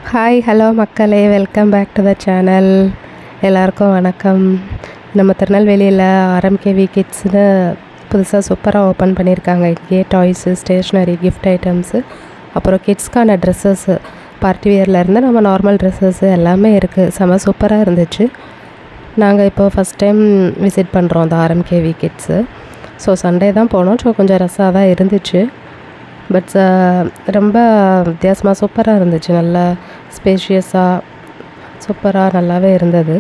hi hello மக்களே welcome back to the channel எல்லாருக்கும் வணக்கம் நம்ம திருநெல்வேலியில் ஆர்எம்கேவி கிட்ஸ்னு புதுசாக சூப்பராக ஓப்பன் பண்ணியிருக்காங்க இங்கேயே டாய்ஸு ஸ்டேஷ்னரி கிஃப்ட் ஐட்டம்ஸு அப்புறம் கிட்ஸ்க்கான ட்ரெஸ்ஸஸ்ஸு பார்ட்டி வேர்லேருந்து நம்ம நார்மல் ட்ரெஸ்ஸஸ்ஸு எல்லாமே இருக்குது செம சூப்பராக இருந்துச்சு நாங்கள் இப்போ ஃபஸ்ட் டைம் விசிட் பண்ணுறோம் அந்த ஆர்எம்கேவி கிட்ஸு ஸோ சண்டே தான் போனோம் ஸோ கொஞ்சம் ரஸ்ஸாக தான் இருந்துச்சு பட் ரொம்ப வித்தியாசமாக சூப்பராக இருந்துச்சு நல்லா ஸ்பேஷியஸாக சூப்பராக நல்லாவே இருந்தது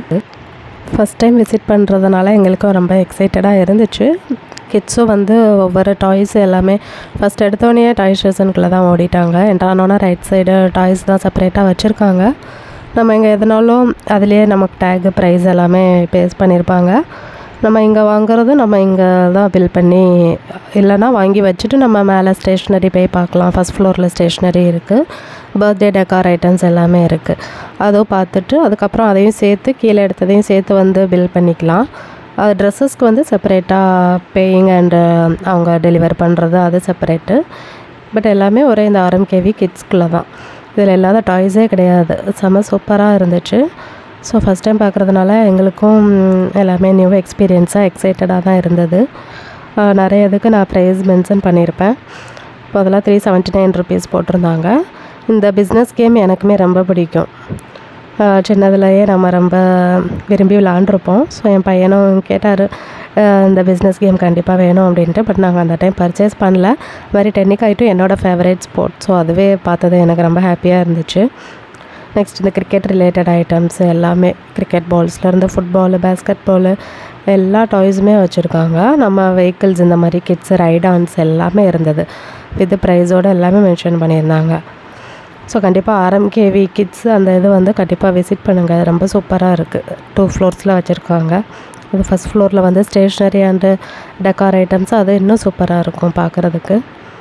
ஃபஸ்ட் டைம் விசிட் பண்ணுறதுனால எங்களுக்கும் ரொம்ப எக்ஸைட்டடாக இருந்துச்சு கிட்ஸும் வந்து ஒவ்வொரு டாய்ஸ் எல்லாமே ஃபஸ்ட் எடுத்தோடனே டாய் ஸ்டேஷனுக்குள்ளே தான் ஓடிட்டாங்க என்ட்ரானோன்னா ரைட் சைடு டாய்ஸ் தான் செப்பரேட்டாக வச்சுருக்காங்க நம்ம இங்கே எதுனாலும் அதுலேயே நமக்கு டேகு ப்ரைஸ் எல்லாமே பேஸ் பண்ணியிருப்பாங்க நம்ம இங்கே வாங்குறது நம்ம இங்கே தான் பில் பண்ணி இல்லைன்னா வாங்கி வச்சுட்டு நம்ம மேலே ஸ்டேஷ்னரி போய் பார்க்கலாம் ஃபஸ்ட் ஃப்ளோரில் ஸ்டேஷ்னரி இருக்குது பர்த்டே டெக்கார் ஐட்டம்ஸ் எல்லாமே இருக்குது அதுவும் பார்த்துட்டு அதுக்கப்புறம் அதையும் சேர்த்து கீழே எடுத்ததையும் சேர்த்து வந்து பில் பண்ணிக்கலாம் அது ட்ரெஸ்ஸஸ்க்கு வந்து செப்பரேட்டாக பேயிங் அண்டு அவங்க டெலிவர் பண்ணுறது அது செப்பரேட்டு பட் எல்லாமே ஒரே இந்த ஆர்எம்கேவி கிட்ஸ்குள்ளே தான் இதில் இல்லாத டாய்ஸே கிடையாது செம்ம சூப்பராக இருந்துச்சு ஸோ ஃபஸ்ட் டைம் பார்க்குறதுனால எங்களுக்கும் எல்லாமே நியூ எக்ஸ்பீரியன்ஸாக எக்ஸைட்டடாக தான் இருந்தது நிறைய இதுக்கு நான் ப்ரைஸ் மென்ஷன் பண்ணியிருப்பேன் இப்போ அதெல்லாம் த்ரீ செவன்ட்டி நைன் ருபீஸ் போட்டிருந்தாங்க இந்த பிஸ்னஸ் கேம் எனக்குமே ரொம்ப பிடிக்கும் சின்னதுலேயே நம்ம ரொம்ப விரும்பி விளாண்டுருப்போம் ஸோ என் பையனும் கேட்டார் இந்த பிஸ்னஸ் கேம் கண்டிப்பாக வேணும் அப்படின்ட்டு பட் நாங்கள் அந்த டைம் பர்ச்சேஸ் பண்ணல மாதிரி டென்னிக் ஆகிட்டும் என்னோடய ஃபேவரேட் ஸ்போர்ட் ஸோ அதுவே பார்த்தது எனக்கு ரொம்ப ஹாப்பியாக இருந்துச்சு நெக்ஸ்ட் இந்த கிரிக்கெட் ரிலேட்டட் ஐட்டம்ஸ் எல்லாமே கிரிக்கெட் பால்ஸ்லேருந்து ஃபுட்பாலு பேஸ்கெட் பாலு எல்லா டாய்ஸுமே வச்சுருக்காங்க நம்ம வெஹிக்கிள்ஸ் இந்த மாதிரி கிட்ஸ் ரைடான்ஸ் எல்லாமே இருந்தது வித் ப்ரைஸோடு எல்லாமே மென்ஷன் பண்ணியிருந்தாங்க ஸோ கண்டிப்பாக ஆர்எம்கேவி கிட்ஸ் அந்த இது வந்து கண்டிப்பாக விசிட் பண்ணுங்கள் ரொம்ப சூப்பராக இருக்குது டூ ஃப்ளோர்ஸில் வச்சுருக்காங்க இது ஃபஸ்ட் ஃப்ளோரில் வந்து ஸ்டேஷ்னரி அண்டு டெக்கார் ஐட்டம்ஸ் அது இன்னும் சூப்பராக இருக்கும் பார்க்குறதுக்கு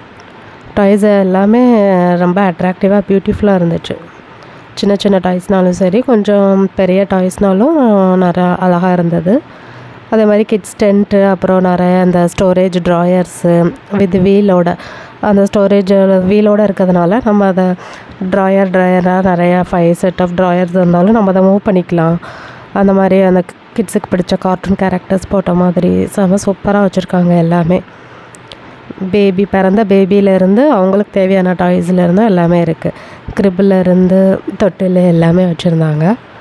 டாய்ஸ் எல்லாமே ரொம்ப அட்ராக்டிவாக பியூட்டிஃபுல்லாக இருந்துச்சு சின்ன சின்ன டாய்ஸ்னாலும் சரி கொஞ்சம் பெரிய டாய்ஸ்னாலும் நிறையா அழகாக இருந்தது அதே மாதிரி கிட்ஸ் டென்ட்டு அப்புறம் நிறைய அந்த ஸ்டோரேஜ் ட்ராயர்ஸு வித் வீலோட அந்த ஸ்டோரேஜ் வீலோடு இருக்கிறதுனால நம்ம அதை ட்ராயர் ட்ராயராக நிறையா ஃபைவ் செட் ஆஃப் ட்ராயர்ஸ் இருந்தாலும் நம்ம அதை மூவ் பண்ணிக்கலாம் அந்த மாதிரி அந்த கிட்ஸுக்கு பிடிச்ச கார்ட்டூன் கேரக்டர்ஸ் போட்ட மாதிரி செம சூப்பராக வச்சுருக்காங்க எல்லாமே பேபி பிறந்த பேபியிலேருந்து அவங்களுக்கு தேவையான டாய்ஸ்லேருந்து எல்லாமே இருக்குது இருந்து தொட்டில் எல்லாமே வச்சுருந்தாங்க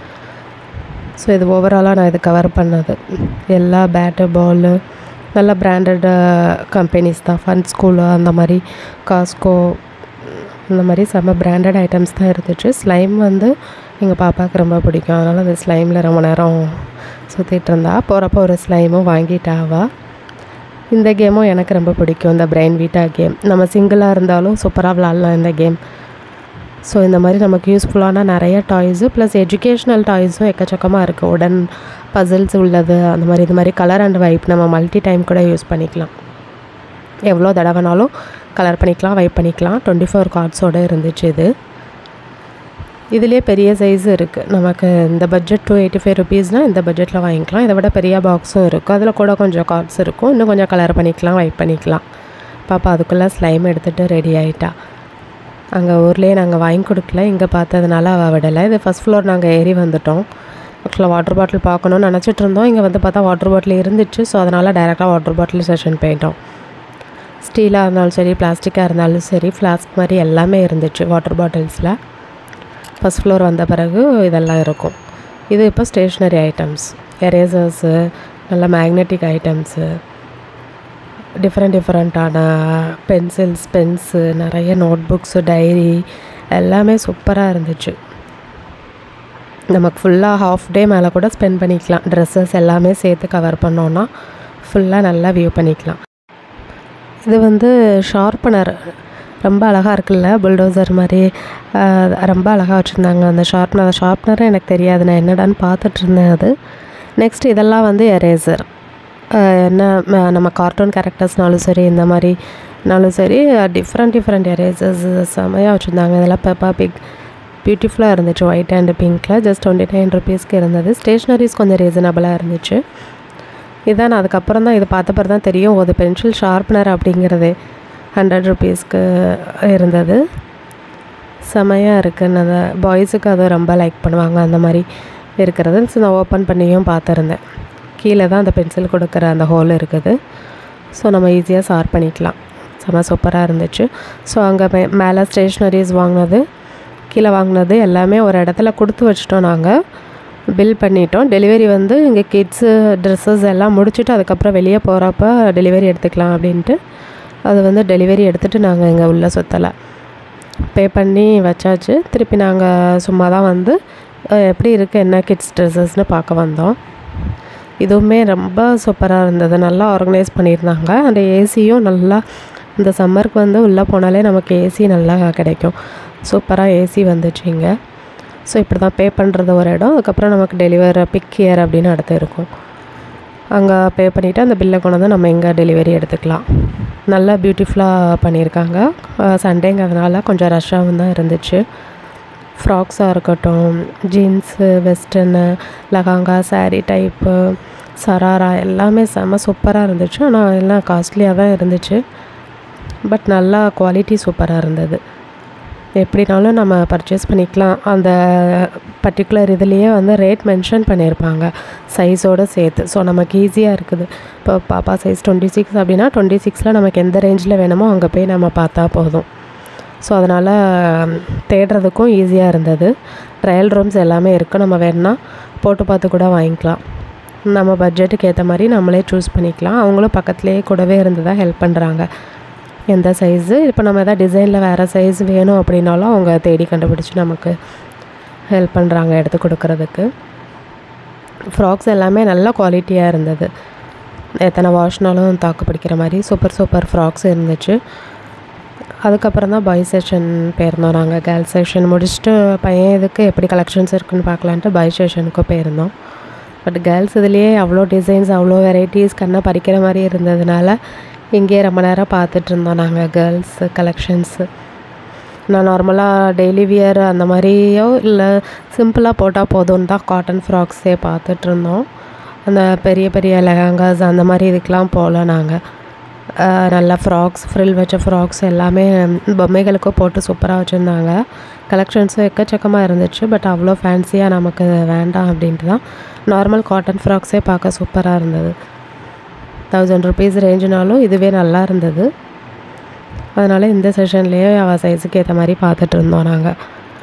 ஸோ இது ஓவராலாக நான் இது கவர் பண்ணது எல்லா பேட்டு பாலு நல்ல பிராண்டட் கம்பெனிஸ் தான் ஃபன் ஸ்கூலு அந்த மாதிரி காஸ்கோ இந்த மாதிரி செம்ம பிராண்டட் ஐட்டம்ஸ் தான் இருந்துச்சு ஸ்லைம் வந்து எங்கள் பாப்பாவுக்கு ரொம்ப பிடிக்கும் அதனால் அந்த ஸ்லைமில் ரொம்ப நேரம் சுற்றிட்டு இருந்தா போகிறப்போ ஒரு ஸ்லைமும் வாங்கிட்டாவா இந்த கேமும் எனக்கு ரொம்ப பிடிக்கும் இந்த பிரெயின் வீட்டா கேம் நம்ம சிங்கிளாக இருந்தாலும் சூப்பராக விளாட்லாம் இந்த கேம் ஸோ இந்த மாதிரி நமக்கு யூஸ்ஃபுல்லான நிறைய டாய்ஸு ப்ளஸ் எஜுகேஷ்னல் டாய்ஸும் எக்கச்சக்கமாக இருக்குது உடன் பசில்ஸ் உள்ளது அந்த மாதிரி இது மாதிரி கலர் அண்ட் வைப் நம்ம மல்டி டைம் கூட யூஸ் பண்ணிக்கலாம் எவ்வளோ தடவைனாலும் கலர் பண்ணிக்கலாம் வைப் பண்ணிக்கலாம் டுவெண்ட்டி ஃபோர் கார்ட்ஸோடு இருந்துச்சு இது இதுலேயே பெரிய சைஸ் இருக்குது நமக்கு இந்த பட்ஜெட் டூ எயிட்டி ஃபைவ் ருபீஸ்னால் இந்த பட்ஜெட்டில் வாங்கிக்கலாம் இதை விட பெரிய பாக்ஸும் இருக்கும் அதில் கூட கொஞ்சம் கார்ட்ஸ் இருக்கும் இன்னும் கொஞ்சம் கலர் பண்ணிக்கலாம் வைப் பண்ணிக்கலாம் பாப்பா அதுக்குள்ளே ஸ்லைம் எடுத்துகிட்டு ரெடி ஆகிட்டா அங்கே ஊர்லேயே நாங்கள் வாங்கி கொடுக்கல இங்கே பார்த்ததுனால அவள் விடலை இது ஃபஸ்ட் ஃப்ளோர் நாங்கள் ஏறி வந்துட்டோம் ஆக்சுவலாக வாட்டர் பாட்டில் பார்க்கணுன்னு நினச்சிட்டு இருந்தோம் இங்கே வந்து பார்த்தா வாட்டர் பாட்டில் இருந்துச்சு ஸோ அதனால் டைரெக்டாக வாட்டர் பாட்டில் செஷன் போயிட்டோம் ஸ்டீலாக இருந்தாலும் சரி பிளாஸ்டிக்காக இருந்தாலும் சரி ஃப்ளாஸ்க் மாதிரி எல்லாமே இருந்துச்சு வாட்டர் பாட்டில்ஸில் ஃபஸ்ட் ஃப்ளோர் வந்த பிறகு இதெல்லாம் இருக்கும் இது இப்போ ஸ்டேஷ்னரி ஐட்டம்ஸ் எரேசர்ஸு நல்ல மேக்னெட்டிக் ஐட்டம்ஸு டிஃப்ரெண்ட் டிஃப்ரெண்ட்டான பென்சில்ஸ் பென்ஸு நிறைய நோட் புக்ஸு டைரி எல்லாமே சூப்பராக இருந்துச்சு நமக்கு ஃபுல்லாக ஹாஃப் டே மேலே கூட ஸ்பெண்ட் பண்ணிக்கலாம் ட்ரெஸ்ஸஸ் எல்லாமே சேர்த்து கவர் பண்ணோன்னா ஃபுல்லாக நல்லா வியூ பண்ணிக்கலாம் இது வந்து ஷார்ப்பனர் ரொம்ப அழகாக இருக்குல்ல புல்டோசர் மாதிரி ரொம்ப அழகாக வச்சுருந்தாங்க அந்த ஷார்ப்னர் ஷார்ப்னரை எனக்கு தெரியாது நான் என்னடான்னு பார்த்துட்டு இருந்தேன் அது நெக்ஸ்ட் இதெல்லாம் வந்து எரேசர் என்ன நம்ம கார்ட்டூன் கேரக்டர்ஸ்னாலும் சரி இந்த மாதிரினாலும் சரி டிஃப்ரெண்ட் டிஃப்ரெண்ட் எரேசர்ஸ் செமையாக வச்சுருந்தாங்க இதெல்லாம் பெப்பா பிக் பியூட்டிஃபுல்லாக இருந்துச்சு ஒயிட் அண்ட் பிங்க்கில் ஜஸ்ட் டுவெண்ட்டி நைன் ருபீஸ்க்கு இருந்தது ஸ்டேஷ்னரிஸ் கொஞ்சம் ரீசனபிளாக இருந்துச்சு இதான் நான் அதுக்கப்புறம் தான் இது பார்த்த பிறகு தான் தெரியும் ஒரு பென்சில் ஷார்ப்னர் அப்படிங்கிறதே ஹண்ட்ரட் ருபீஸ்க்கு இருந்தது செமையாக இருக்குன்னு அந்த பாய்ஸுக்கு அது ரொம்ப லைக் பண்ணுவாங்க அந்த மாதிரி இருக்கிறது ஸோ நான் ஓப்பன் பண்ணியும் பார்த்துருந்தேன் கீழே தான் அந்த பென்சில் கொடுக்குற அந்த ஹோல் இருக்குது ஸோ நம்ம ஈஸியாக சார் பண்ணிக்கலாம் செம்ம சூப்பராக இருந்துச்சு ஸோ அங்கே மே மேலே ஸ்டேஷ்னரிஸ் வாங்கினது கீழே வாங்கினது எல்லாமே ஒரு இடத்துல கொடுத்து வச்சிட்டோம் நாங்கள் பில் பண்ணிட்டோம் டெலிவரி வந்து இங்கே கிட்ஸு ட்ரெஸ்ஸஸ் எல்லாம் முடிச்சுட்டு அதுக்கப்புறம் வெளியே போகிறப்ப டெலிவரி எடுத்துக்கலாம் அப்படின்ட்டு அது வந்து டெலிவரி எடுத்துகிட்டு நாங்கள் இங்கே உள்ளே சுற்றலை பே பண்ணி வச்சாச்சு திருப்பி நாங்கள் சும்மா தான் வந்து அஹ், எப்படி இருக்குது என்ன கிட்ஸ் ட்ரெஸ்ஸஸ்னு பார்க்க வந்தோம் இதுவுமே ரொம்ப சூப்பராக இருந்தது நல்லா ஆர்கனைஸ் பண்ணியிருந்தாங்க அந்த ஏசியும் நல்லா இந்த சம்மருக்கு வந்து உள்ளே போனாலே நமக்கு ஏசி நல்லா கிடைக்கும் சூப்பராக ஏசி வந்துச்சு இங்கே ஸோ இப்படி தான் பே பண்ணுறது ஒரு இடம் அதுக்கப்புறம் நமக்கு டெலிவரி பிக் இயர் அப்படின்னு அடுத்து இருக்கும் அங்கே பே பண்ணிவிட்டு அந்த பில்லை கொண்டு வந்து நம்ம எங்கே டெலிவரி எடுத்துக்கலாம் நல்லா பியூட்டிஃபுல்லாக பண்ணியிருக்காங்க சண்டேங்கிறதுனால கொஞ்சம் ரஷ்ஷாகவும் தான் இருந்துச்சு ஃப்ராக்ஸாக இருக்கட்டும் jeans western lehenga saree type sharara எல்லாமே செம்ம சூப்பராக இருந்துச்சு ஆனால் எல்லாம் காஸ்ட்லியாக தான் இருந்துச்சு பட் நல்லா குவாலிட்டி சூப்பராக இருந்தது எப்படினாலும் நம்ம பர்ச்சேஸ் பண்ணிக்கலாம் அந்த பர்டிகுலர் இதுலேயே வந்து ரேட் மென்ஷன் பண்ணியிருப்பாங்க சைஸோடு சேர்த்து ஸோ நமக்கு ஈஸியாக இருக்குது இப்போ பாப்பா சைஸ் டுவெண்ட்டி சிக்ஸ் அப்படின்னா டுவெண்ட்டி சிக்ஸில் நமக்கு எந்த ரேஞ்சில் வேணுமோ அங்கே போய் நம்ம பார்த்தா போதும் ஸோ அதனால் தேடுறதுக்கும் ஈஸியாக இருந்தது ட்ரையல் ரூம்ஸ் எல்லாமே இருக்குது நம்ம வேணும்னா போட்டு பார்த்து கூட வாங்கிக்கலாம் நம்ம பட்ஜெட்டுக்கு ஏற்ற மாதிரி நம்மளே சூஸ் பண்ணிக்கலாம் அவங்களும் பக்கத்துலேயே கூடவே இருந்து தான் ஹெல்ப் பண்ணுறாங்க எந்த சைஸு இப்போ நம்ம எதாவது டிசைனில் வேறு சைஸ் வேணும் அப்படின்னாலும் அவங்க தேடி கண்டுபிடிச்சி நமக்கு ஹெல்ப் பண்ணுறாங்க எடுத்து கொடுக்கறதுக்கு ஃப்ராக்ஸ் எல்லாமே நல்ல குவாலிட்டியாக இருந்தது எத்தனை வாஷ்னாலும் தாக்கு பிடிக்கிற மாதிரி சூப்பர் சூப்பர் ஃப்ராக்ஸ் இருந்துச்சு அதுக்கப்புறம் தான் பாய் செஷன் போயிருந்தோம் நாங்கள் கேர்ள்ஸ் செஷன் முடிச்சுட்டு பையன் இதுக்கு எப்படி கலெக்ஷன்ஸ் இருக்குன்னு பார்க்கலான்ட்டு பாய் செஷனுக்கும் போயிருந்தோம் பட் கேர்ள்ஸ் இதுலேயே அவ்வளோ டிசைன்ஸ் அவ்வளோ வெரைட்டிஸ் கண்ணை பறிக்கிற மாதிரி இருந்ததுனால இங்கேயே ரொம்ப நேரம் பார்த்துட்டு இருந்தோம் நாங்கள் கேர்ள்ஸ் கலெக்ஷன்ஸு நான் நார்மலாக டெய்லி வியர் அந்த மாதிரியோ இல்லை சிம்பிளாக போட்டால் போதும்னு தான் காட்டன் ஃப்ராக்ஸே பார்த்துட்டு இருந்தோம் அந்த பெரிய பெரிய லெஹங்காஸ் அந்த மாதிரி இதுக்கெலாம் போகல நாங்கள் நல்ல ஃப்ராக்ஸ் ஃப்ரில் வச்ச ஃப்ராக்ஸ் எல்லாமே பொம்மைகளுக்கும் போட்டு சூப்பராக வச்சுருந்தாங்க கலெக்ஷன்ஸும் எக்கச்சக்கமாக இருந்துச்சு பட் அவ்வளோ ஃபேன்சியாக நமக்கு வேண்டாம் அப்படின்ட்டு தான் நார்மல் காட்டன் ஃப்ராக்ஸே பார்க்க சூப்பராக இருந்தது தௌசண்ட் ருபீஸ் ரேஞ்சுனாலும் இதுவே நல்லா இருந்தது அதனால் இந்த செஷன்லேயே அவள் சைஸுக்கு ஏற்ற மாதிரி பார்த்துட்டு இருந்தோம் நாங்கள்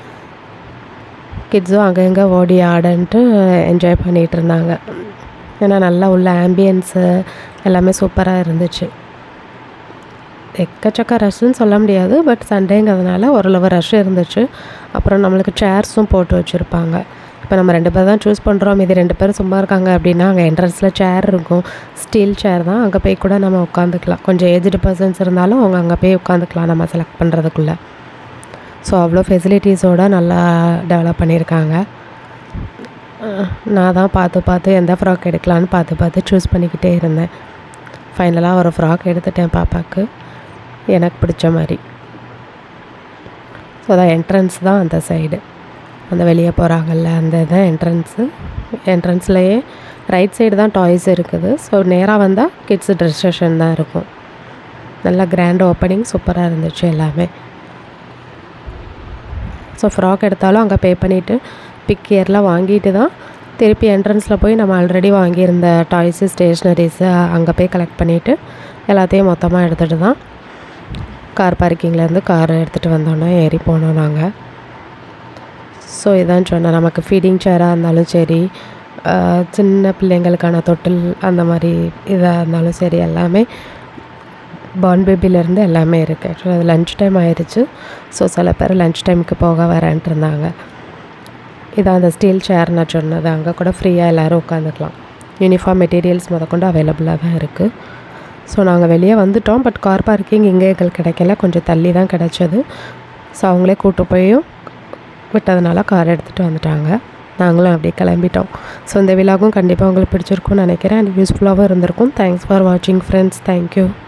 கிட்ஸும் அங்கே இங்கே ஓடி ஆடன்ட்டு என்ஜாய் பண்ணிகிட்டு இருந்தாங்க ஏன்னா நல்லா உள்ள ஆம்பியன்ஸு எல்லாமே சூப்பராக இருந்துச்சு எக்கச்சக்க ரஷ்ஷுன்னு சொல்ல முடியாது பட் சண்டேங்கிறதுனால ஓரளவு ரஷ் இருந்துச்சு அப்புறம் நம்மளுக்கு சேர்ஸும் போட்டு வச்சுருப்பாங்க இப்போ நம்ம ரெண்டு பேர் தான் சூஸ் பண்ணுறோம் இது ரெண்டு பேரும் சும்மா இருக்காங்க அப்படின்னா அங்கே என்ட்ரன்ஸில் சேர் இருக்கும் ஸ்டீல் சேர் தான் அங்கே போய் கூட நம்ம உட்காந்துக்கலாம் கொஞ்சம் ஏஜ்டு பர்சன்ஸ் இருந்தாலும் அவங்க அங்கே போய் உட்காந்துக்கலாம் நம்ம செலக்ட் பண்ணுறதுக்குள்ளே ஸோ அவ்வளோ ஃபெசிலிட்டிஸோடு நல்லா டெவலப் பண்ணியிருக்காங்க அஹ் நான் தான் பார்த்து பார்த்து எந்த ஃப்ராக் எடுக்கலான்னு பார்த்து பார்த்து சூஸ் பண்ணிக்கிட்டே இருந்தேன் ஃபைனலாக ஒரு ஃப்ராக் எடுத்துட்டேன் பாப்பாவுக்கு எனக்கு பிடிச்ச மாதிரி ஸோ அதான் என்ட்ரன்ஸ் தான் அந்த சைடு அந்த வெளியே போகிறாங்கல்ல அந்த இதான் என்ட்ரன்ஸு என்ட்ரன்ஸ்லேயே ரைட் சைடு தான் டாய்ஸ் இருக்குது ஸோ நேராக வந்தால் கிட்ஸ் ட்ரெஸ் ஸ்டேஷன் தான் இருக்கும் நல்லா கிராண்ட் ஓப்பனிங் சூப்பராக இருந்துச்சு எல்லாமே ஸோ ஃப்ராக் எடுத்தாலும் அங்கே பே பண்ணிவிட்டு பிக் இயர்லாம் வாங்கிட்டு தான் திருப்பி என்ட்ரன்ஸில் போய் நம்ம ஆல்ரெடி வாங்கியிருந்த டாய்ஸு ஸ்டேஷ்னரிஸு அங்கே போய் கலெக்ட் பண்ணிவிட்டு எல்லாத்தையும் மொத்தமாக எடுத்துகிட்டு தான் கார் பார்க்கிங்லேருந்து கார் எடுத்துகிட்டு வந்தோன்னே ஏறி போனோம் நாங்கள் ஸோ இதான் சொன்னேன் நமக்கு ஃபீடிங் சேராக இருந்தாலும் சரி ஆஹ் சின்ன பிள்ளைங்களுக்கான தொட்டில் அந்த மாதிரி இதாக இருந்தாலும் சரி எல்லாமே பார்ன் பேபிலேருந்து எல்லாமே இருக்குது ஆக்சுவலாக அது லஞ்ச் டைம் ஆயிடுச்சு ஸோ சில பேர் லஞ்ச் டைமுக்கு போக வரேன்ட்டு இருந்தாங்க இதான் அந்த ஸ்டீல் சேர் நான் சொன்னது அங்கே கூட ஃப்ரீயாக எல்லோரும் உட்காந்துக்கலாம் யூனிஃபார்ம் மெட்டீரியல்ஸ் முதற்கொண்டு அவைலபிளாக தான் இருக்குது ஸோ நாங்கள் வெளியே வந்துட்டோம் பட் கார் பார்க்கிங் இங்கே எங்களுக்கு கிடைக்கல கொஞ்சம் தள்ளி தான் கிடச்சது ஸோ அவங்களே கூட்டு போயும் விட்டதுனால கார் எடுத்துகிட்டு வந்துட்டாங்க நாங்களும் அப்படியே கிளம்பிட்டோம் ஸோ இந்த விழாவும் கண்டிப்பாக உங்களுக்கு பிடிச்சிருக்கும்னு நினைக்கிறேன் அண்ட் யூஸ்ஃபுல்லாகவும் இருந்திருக்கும் தேங்க்ஸ் ஃபார் வாட்சிங் ஃப்ரெண்ட்ஸ் தேங்க்யூ